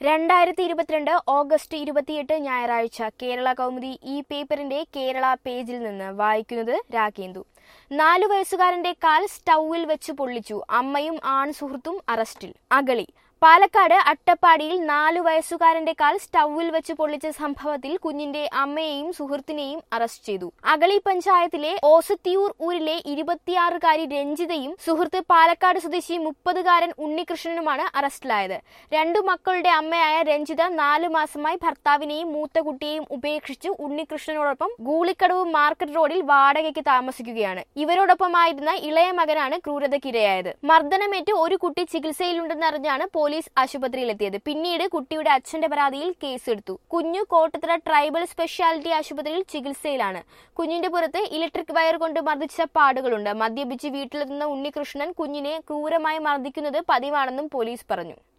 രണ്ടായിരത്തി ഇരുപത്തിരണ്ട് ഓഗസ്റ്റ് ഇരുപത്തിയെട്ട് ഞായറാഴ്ച കേരള കൗമുദി ഈ പേപ്പറിന്റെ കേരള പേജിൽ നിന്ന് വായിക്കുന്നത് രാഗേന്ദു നാലു വയസ്സുകാരന്റെ കാൽ സ്റ്റൗവിൽ വെച്ച് പൊള്ളിച്ചു അമ്മയും ആൺ സുഹൃത്തും അറസ്റ്റിൽ അഗളി പാലക്കാട് അട്ടപ്പാടിയിൽ നാലു വയസ്സുകാരന്റെ കാൽ സ്റ്റൗവിൽ വെച്ച് പൊള്ളിച്ച സംഭവത്തിൽ കുഞ്ഞിന്റെ അമ്മയെയും സുഹൃത്തിനെയും അറസ്റ്റ് ചെയ്തു അഗളി പഞ്ചായത്തിലെ ഓസത്തിയൂർ ഊരിലെ ഇരുപത്തിയാറുകാരി രഞ്ജിതയും സുഹൃത്ത് പാലക്കാട് സ്വദേശി മുപ്പതുകാരൻ ഉണ്ണികൃഷ്ണനുമാണ് അറസ്റ്റിലായത് രണ്ടു മക്കളുടെ അമ്മയായ രഞ്ജിത നാലു മാസമായി ഭർത്താവിനെയും മൂത്ത കുട്ടിയെയും ഉപേക്ഷിച്ച് ഉണ്ണികൃഷ്ണനോടൊപ്പം ഗൂളിക്കടവ് മാർക്കറ്റ് റോഡിൽ വാടകയ്ക്ക് താമസിക്കുകയാണ് ഇവരോടൊപ്പമായിരുന്ന ഇളയ മകനാണ് ക്രൂരതയ്ക്കിരയായത് മർദ്ദനമേറ്റ് ഒരു കുട്ടി ചികിത്സയിലുണ്ടെന്നറിഞ്ഞാണ് പോലീസ് ആശുപത്രിയിലെത്തിയത് പിന്നീട് കുട്ടിയുടെ അച്ഛന്റെ പരാതിയിൽ കേസെടുത്തു കുഞ്ഞു കോട്ടത്തറ ട്രൈബൽ സ്പെഷ്യാലിറ്റി ആശുപത്രിയിൽ ചികിത്സയിലാണ് കുഞ്ഞിന്റെ പുറത്ത് ഇലക്ട്രിക് വയർ കൊണ്ട് മർദ്ദിച്ച പാടുകളുണ്ട് മദ്യപിച്ച് വീട്ടിലെത്തുന്ന ഉണ്ണികൃഷ്ണൻ കുഞ്ഞിനെ ക്രൂരമായി മർദ്ദിക്കുന്നത് പതിവാണെന്നും പോലീസ് പറഞ്ഞു